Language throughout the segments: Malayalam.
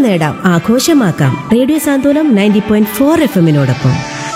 നേടാം ആഘോഷമാക്കാം radio Santhwanam ninety point four F എമ്മിനോടൊപ്പം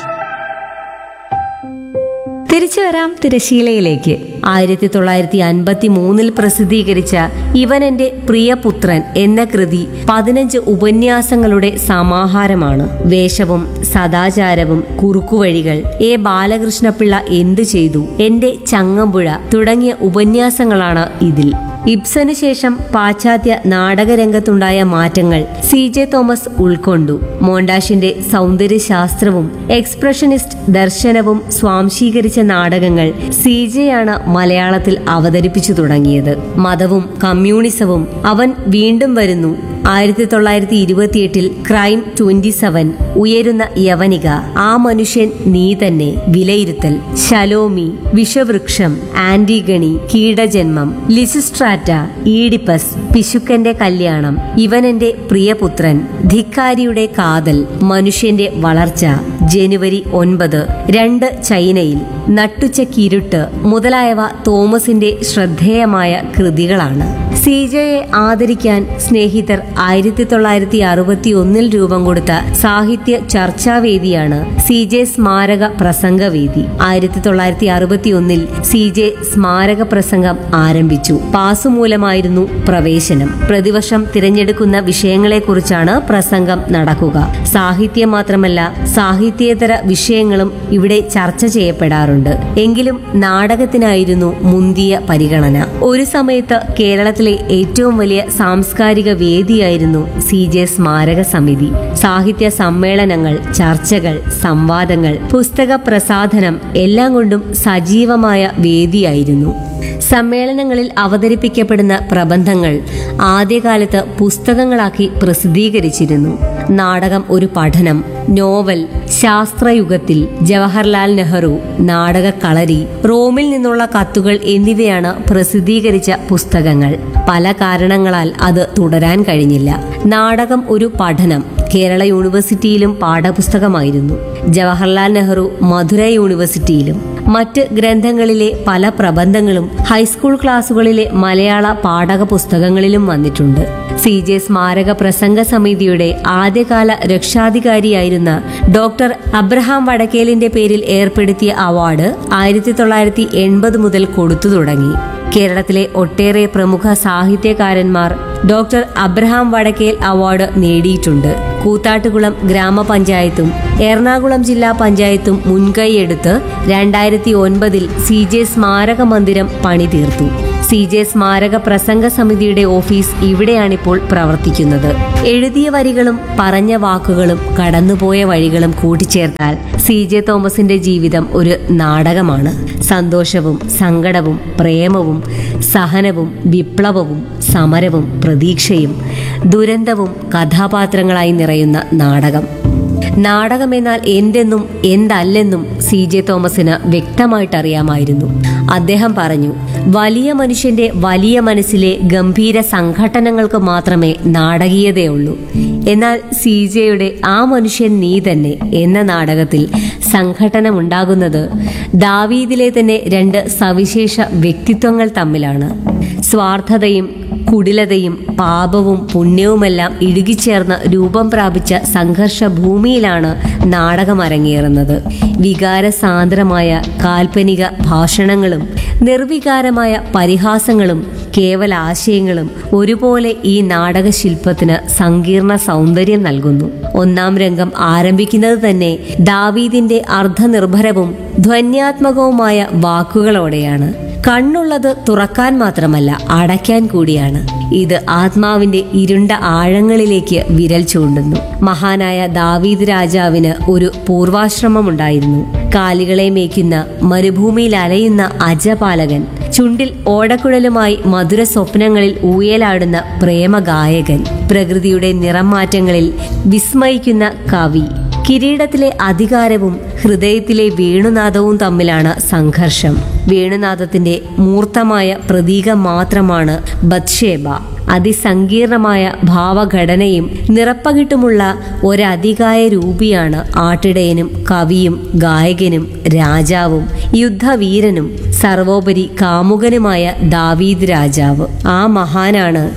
തിരിച്ചു വരാം തിരശീലയിലേക്ക് ആയിരത്തി തൊള്ളായിരത്തി അൻപത്തി മൂന്നിൽ പ്രസിദ്ധീകരിച്ച ഇവൻ എന്റെ പ്രിയപുത്രൻ എന്ന കൃതി പതിനഞ്ച് ഉപന്യാസങ്ങളുടെ സമാഹാരമാണ് വേഷവും സദാചാരവും കുറുക്കുവഴികൾ എ ബാലകൃഷ്ണപിള്ള എന്തു ചെയ്തു എന്റെ ചങ്ങമ്പുഴ തുടങ്ങിയ ഉപന്യാസങ്ങളാണ് ഇതിൽ ഇബ്സന് ശേഷം പാശ്ചാത്യ നാടകരംഗത്തുണ്ടായ മാറ്റങ്ങൾ സി ജെ തോമസ് ഉൾക്കൊണ്ടു മോണ്ടാഷിന്റെ സൗന്ദര്യശാസ്ത്രവും എക്സ്പ്രഷനിസ്റ്റ് ദർശനവും സ്വാംശീകരിച്ച നാടകങ്ങൾ സി ജെയാണ് മലയാളത്തിൽ അവതരിപ്പിച്ചു തുടങ്ങിയത് മതവും കമ്മ്യൂണിസവും അവൻ വീണ്ടും വരുന്നു ആയിരത്തി തൊള്ളായിരത്തി ഇരുപത്തിയെട്ടിൽ ക്രൈം ട്വന്റി സെവൻ ഉയരുന്ന യവനിക ആ മനുഷ്യൻ Nee Thanne Vilayiruthal Salome Vishavriksham Antigone Keedajanmam Lysistrata Oedipus Pishukkante Kalyanam Ivanente പ്രിയപുത്രൻ ധിക്കാരിയുടെ കാതൽ മനുഷ്യന്റെ വളർച്ച ജനുവരി ഒൻപത് രണ്ട് ചൈനയിൽ നട്ടുച്ചക്കിരുട്ട് മുതലായവ തോമസിന്റെ ശ്രദ്ധേയമായ കൃതികളാണ് സി ജെയെ ആദരിക്കാൻ സ്നേഹിതർ ആയിരത്തി തൊള്ളായിരത്തി അറുപത്തി ഒന്നിൽ രൂപം കൊടുത്ത സാഹിത്യ ചർച്ചാവേദിയാണ് സി ജെ സ്മാരക പ്രസംഗവേദി ആയിരത്തി തൊള്ളായിരത്തി അറുപത്തി ഒന്നിൽ സി ജെ സ്മാരക പ്രസംഗം ആരംഭിച്ചു പാസ് മൂലമായിരുന്നു പ്രവേശനം പ്രതിവർഷം തിരഞ്ഞെടുക്കുന്ന വിഷയങ്ങളെക്കുറിച്ചാണ് പ്രസംഗം നടക്കുക സാഹിത്യം മാത്രമല്ല സാഹിത്യേതര വിഷയങ്ങളും ഇവിടെ ചർച്ച ചെയ്യപ്പെടാറുണ്ട് എങ്കിലും നാടകത്തിനായിരുന്നു മുന്തിയ പരിഗണന ഒരു സമയത്ത് കേരളത്തിലെ ഏറ്റവും വലിയ സാംസ്കാരിക വേദിയായിരുന്നു സി ജെ സ്മാരക സമിതി സാഹിത്യ സമ്മേളനങ്ങൾ ചർച്ചകൾ സംവാദങ്ങൾ പുസ്തക പ്രസാധനം എല്ലാം കൊണ്ടും സജീവമായ വേദിയായിരുന്നു സമ്മേളനങ്ങളിൽ അവതരിപ്പിക്കപ്പെടുന്ന പ്രബന്ധങ്ങൾ ആദ്യകാലത്ത് പുസ്തകങ്ങളാക്കി പ്രസിദ്ധീകരിച്ചിരുന്നു നാടകം ഒരു പഠനം നോവൽ ശാസ്ത്രയുഗത്തിൽ ജവഹർലാൽ നെഹ്റു നാടക കളരി റോമിൽ നിന്നുള്ള കത്തുകൾ എന്നിവയാണ് പ്രസിദ്ധീകരിച്ച പുസ്തകങ്ങൾ പല കാരണങ്ങളാൽ അത് തുടരാൻ കഴിഞ്ഞില്ല നാടകം ഒരു പഠനം കേരള യൂണിവേഴ്സിറ്റിയിലും പാഠപുസ്തകമായിരുന്നു ജവഹർലാൽ നെഹ്റു മധുര യൂണിവേഴ്സിറ്റിയിലും മറ്റ് ഗ്രന്ഥങ്ങളിലെ പല പ്രബന്ധങ്ങളും ഹൈസ്കൂൾ ക്ലാസുകളിലെ മലയാള പാഠക പുസ്തകങ്ങളിലും വന്നിട്ടുണ്ട് സി ജെ സ്മാരക പ്രസംഗ സമിതിയുടെ ആദ്യകാല രക്ഷാധികാരിയായിരുന്ന ഡോക്ടർ അബ്രഹാം വടക്കേലിന്റെ പേരിൽ ഏർപ്പെടുത്തിയ അവാർഡ് ആയിരത്തി തൊള്ളായിരത്തി എൺപത് മുതൽ കൊടുത്തു തുടങ്ങി കേരളത്തിലെ ഒട്ടേറെ പ്രമുഖ സാഹിത്യകാരന്മാർ ഡോക്ടർ അബ്രഹാം വടക്കേൽ അവാർഡ് നേടിയിട്ടുണ്ട് കൂത്താട്ടുകുളം ഗ്രാമപഞ്ചായത്തും എറണാകുളം ജില്ലാ പഞ്ചായത്തും മുൻകൈയെടുത്ത് രണ്ടായിരത്തി ഒൻപതിൽ സി ജെ സ്മാരക മന്ദിരം പണിതീർത്തു സി ജെ സ്മാരക പ്രസംഗ സമിതിയുടെ ഓഫീസ് ഇവിടെയാണിപ്പോൾ പ്രവർത്തിക്കുന്നത് എഴുതിയ വരികളും പറഞ്ഞ വാക്കുകളും കടന്നുപോയ വഴികളും കൂട്ടിച്ചേർത്താൽ സി ജെ തോമസിന്റെ ജീവിതം ഒരു നാടകമാണ് സന്തോഷവും സങ്കടവും പ്രേമവും സഹനവും വിപ്ലവവും സമരവും പ്രതീക്ഷയും ദുരന്തവും കഥാപാത്രങ്ങളായി നിറയുന്ന നാടകം നാടകമെന്നാൽ എന്തെന്നും എന്തല്ലെന്നും സി ജെ തോമസിന് വ്യക്തമായിട്ട് അറിയാമായിരുന്നു അദ്ദേഹം പറഞ്ഞു വലിയ മനുഷ്യന്റെ വലിയ മനസ്സിലെ ഗംഭീര സംഘട്ടനങ്ങൾക്ക് മാത്രമേ നാടകീയതയുള്ളൂ എന്നാൽ സി ജെയുടെ ആ മനുഷ്യൻ നീ തന്നെ എന്ന നാടകത്തിൽ സംഘട്ടനമുണ്ടാകുന്നത് ദാവീദിലെ തന്നെ രണ്ട് സവിശേഷ വ്യക്തിത്വങ്ങൾ തമ്മിലാണ് സ്വാർത്ഥതയും കുടിലതയും പാപവും പുണ്യവുമെല്ലാം ഇഴുകിച്ചേർന്ന് രൂപം പ്രാപിച്ച സംഘർഷ ഭൂമിയിലാണ് നാടകം അരങ്ങേറുന്നത് വികാരസാന്ദ്രമായ കാൽപ്പനിക ഭാഷണങ്ങളും നിർവികാരമായ പരിഹാസങ്ങളും കേവല ആശയങ്ങളും ഒരുപോലെ ഈ നാടകശില്പത്തിന് സങ്കീർണ സൗന്ദര്യം നൽകുന്നു ഒന്നാം രംഗം ആരംഭിക്കുന്നത് തന്നെ ദാവീദിന്റെ അർദ്ധനിർഭരവും ധ്വന്യാത്മകവുമായ വാക്കുകളോടെയാണ് കണ്ണുള്ളത് തുറക്കാൻ മാത്രമല്ല അടയ്ക്കാൻ കൂടിയാണ് ഇത് ആത്മാവിന്റെ ഇരുണ്ട ആഴങ്ങളിലേക്ക് വിരൽ ചൂണ്ടുന്നു മഹാനായ ദാവീദ് രാജാവിന് ഒരു പൂർവാശ്രമമുണ്ടായിരുന്നു കാലികളെ മേയ്ക്കുന്ന മരുഭൂമിയിൽ അലയുന്ന അജപാലകൻ ചുണ്ടിൽ ഓടക്കുഴലുമായി മധുര സ്വപ്നങ്ങളിൽ ഊയലാടുന്ന പ്രേമഗായകൻ പ്രകൃതിയുടെ നിറമാറ്റങ്ങളിൽ വിസ്മയിക്കുന്ന കവി കിരീടത്തിലെ അധികാരവും ഹൃദയത്തിലെ വേണുനാദവും തമ്മിലാണ് സംഘർഷം വേണുനാദത്തിന്റെ മൂർത്തമായ പ്രതീകം മാത്രമാണ് ബത്ഷേബ അതിസങ്കീർണമായ ഭാവഘടനയും നിറപ്പകിട്ടുമുള്ള ഒരധികായ രൂപിയാണ് ആട്ടിടയനും കവിയും ഗായകനും രാജാവും യുദ്ധവീരനും സർവോപരി കാമുകനുമായ ദാവീദ് രാജാവ് ആ മഹാനാണ്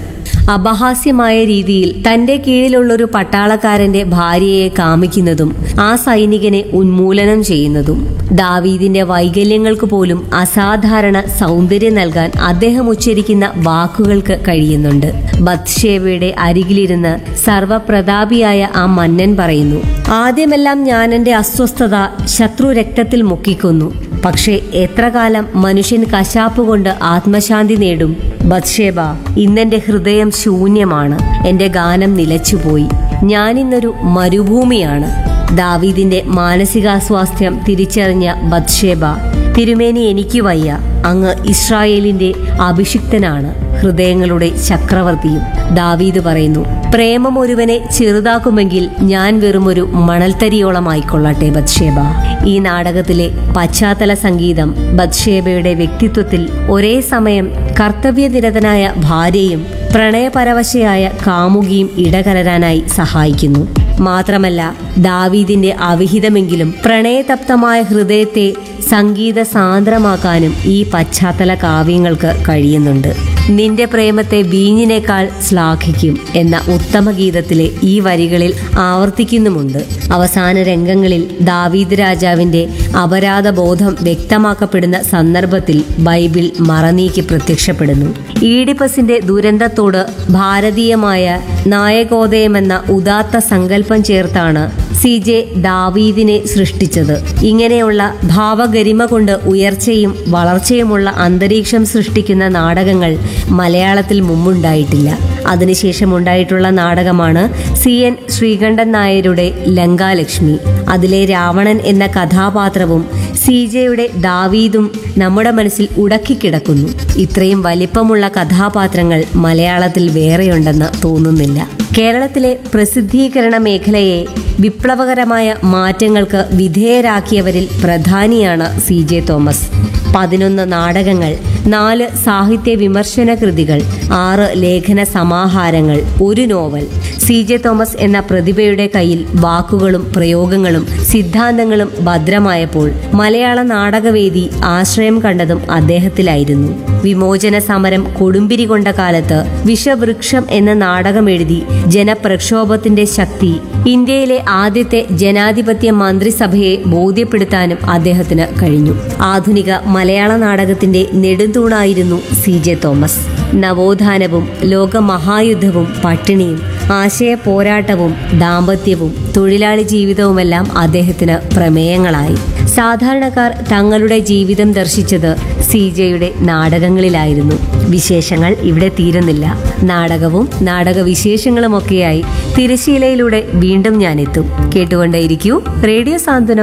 അപഹാസ്യമായ രീതിയിൽ തന്റെ കീഴിലുള്ളൊരു പട്ടാളക്കാരന്റെ ഭാര്യയെ കാമിക്കുന്നതും ആ സൈനികനെ ഉന്മൂലനം ചെയ്യുന്നതും ദാവീദിന്റെ വൈകല്യങ്ങൾക്ക് പോലും അസാധാരണ സൗന്ദര്യം നൽകാൻ അദ്ദേഹം ഉച്ചരിക്കുന്ന വാക്കുകൾക്ക് കഴിയുന്നുണ്ട് ബത്ഷേവയുടെ അരികിലിരുന്ന് സർവപ്രതാപിയായ ആ മന്നൻ പറയുന്നു ആദ്യമെല്ലാം ഞാൻ എന്റെ അസ്വസ്ഥത ശത്രു രക്തത്തിൽ മുക്കിക്കൊന്നു പക്ഷേ എത്ര കാലം മനുഷ്യൻ കശാപ്പ് കൊണ്ട് ആത്മശാന്തി നേടും ബത്ഷേബ ഇന്നെന്റെ ഹൃദയം ശൂന്യമാണ് എന്റെ ഗാനം നിലച്ചുപോയി ഞാനിന്നൊരു മരുഭൂമിയാണ് ദാവീദിന്റെ മാനസികാസ്വാസ്ഥ്യം തിരിച്ചറിഞ്ഞ ബത്ഷേബ തിരുമേനി എനിക്ക് വയ്യ അങ്ങ് ഇസ്രായേലിന്റെ അഭിഷിക്തനാണ് ഹൃദയങ്ങളുടെ ചക്രവർത്തിയും ദാവീദ് പറയുന്നു പ്രേമം ഒരുവനെ ചെറുതാക്കുമെങ്കിൽ ഞാൻ വെറുമൊരു മണൽത്തരിയോളമായിക്കൊള്ളട്ടെ ബത്ഷേബ ഈ നാടകത്തിലെ പശ്ചാത്തല സംഗീതം ബത്ഷേബയുടെ വ്യക്തിത്വത്തിൽ ഒരേ സമയം കർത്തവ്യനിരതനായ ഭാര്യയും പ്രണയപരവശയായ കാമുകിയും ഇടകലരാനായി സഹായിക്കുന്നു മാത്രമല്ല ദാവീദിന്റെ അവിഹിതമെങ്കിലും പ്രണയതപ്തമായ ഹൃദയത്തെ സംഗീത സാന്ദ്രമാക്കാനും ഈ പശ്ചാത്തല കാവ്യങ്ങൾക്ക് കഴിയുന്നുണ്ട് നിന്റെ പ്രേമത്തെ വീഞ്ഞിനേക്കാൾ ശ്ലാഘിക്കും എന്ന ഉത്തമ ഗീതത്തിലെ ഈ വരികളിൽ ആവർത്തിക്കുന്നുമുണ്ട് അവസാന രംഗങ്ങളിൽ ദാവീദ് രാജാവിന്റെ അപരാധബോധം വ്യക്തമാക്കപ്പെടുന്ന സന്ദർഭത്തിൽ ബൈബിൾ മറനീക്കി പ്രത്യക്ഷപ്പെടുന്നു ഈഡിപ്പസിന്റെ ദുരന്തത്തോട് ഭാരതീയമായ നായകോദയമെന്ന ഉദാത്ത സങ്കല്പം ചേർത്താണ് സി ജെ ദാവീദിനെ സൃഷ്ടിച്ചത് ഇങ്ങനെയുള്ള ഭാവഗരിമ കൊണ്ട് ഉയർച്ചയും വളർച്ചയുമുള്ള അന്തരീക്ഷം സൃഷ്ടിക്കുന്ന നാടകങ്ങൾ മലയാളത്തിൽ മുമ്പുണ്ടായിട്ടില്ല അതിനുശേഷം ഉണ്ടായിട്ടുള്ള നാടകമാണ് സി എൻ ശ്രീകണ്ഠൻ നായരുടെ ലങ്കാലക്ഷ്മി അതിലെ രാവണൻ എന്ന കഥാപാത്രവും സി ജെയുടെ ദാവീദും നമ്മുടെ മനസ്സിൽ ഉടക്കിക്കിടക്കുന്നു ഇത്രയും വലിപ്പമുള്ള കഥാപാത്രങ്ങൾ മലയാളത്തിൽ വേറെയുണ്ടെന്ന് തോന്നുന്നില്ല കേരളത്തിലെ പ്രസിദ്ധീകരണ മേഖലയെ വിപ്ലവകരമായ മാറ്റങ്ങൾക്ക് വിധേയരാക്കിയവരിൽ പ്രധാനിയാണ് സി ജെ തോമസ് പതിനൊന്ന് നാടകങ്ങൾ നാല് സാഹിത്യ വിമർശന കൃതികൾ ആറ് ലേഖന സമാഹാരങ്ങൾ ഒരു നോവൽ സി ജെ തോമസ് എന്ന പ്രതിഭയുടെ കയ്യിൽ വാക്കുകളും പ്രയോഗങ്ങളും സിദ്ധാന്തങ്ങളും ഭദ്രമായപ്പോൾ മലയാള നാടകവേദി ആശ്രയം കണ്ടതും അദ്ദേഹത്തിലായിരുന്നു വിമോചന സമരം കൊടുമ്പിരി കൊണ്ട കാലത്ത് വിഷവൃക്ഷം എന്ന നാടകം എഴുതി ജനപ്രക്ഷോഭത്തിന്റെ ശക്തി ഇന്ത്യയിലെ ആദ്യത്തെ ജനാധിപത്യ മന്ത്രിസഭയെ ബോധ്യപ്പെടുത്താനും അദ്ദേഹത്തിന് കഴിഞ്ഞു ആധുനിക മലയാള നാടകത്തിന്റെ നെടുന്തൂണായിരുന്നു സി ജെ തോമസ് നവോത്ഥാനവും ലോകമഹായുദ്ധവും പട്ടിണിയും ആശയ പോരാട്ടവും ദാമ്പത്യവും തൊഴിലാളി ജീവിതവുമെല്ലാം അദ്ദേഹത്തിന് പ്രമേയങ്ങളായി സാധാരണക്കാർ തങ്ങളുടെ ജീവിതം ദർശിച്ചത് സി ജെയുടെ നാടകങ്ങളിലായിരുന്നു വിശേഷങ്ങൾ ഇവിടെ തീരുന്നില്ല നാടകവും നാടകവിശേഷങ്ങളുമൊക്കെയായി തിരശീലയിലൂടെ വീണ്ടും ഞാനെത്തും കേട്ടുകൊണ്ടേയിരിക്കൂ റേഡിയോ സാന്ത്വനം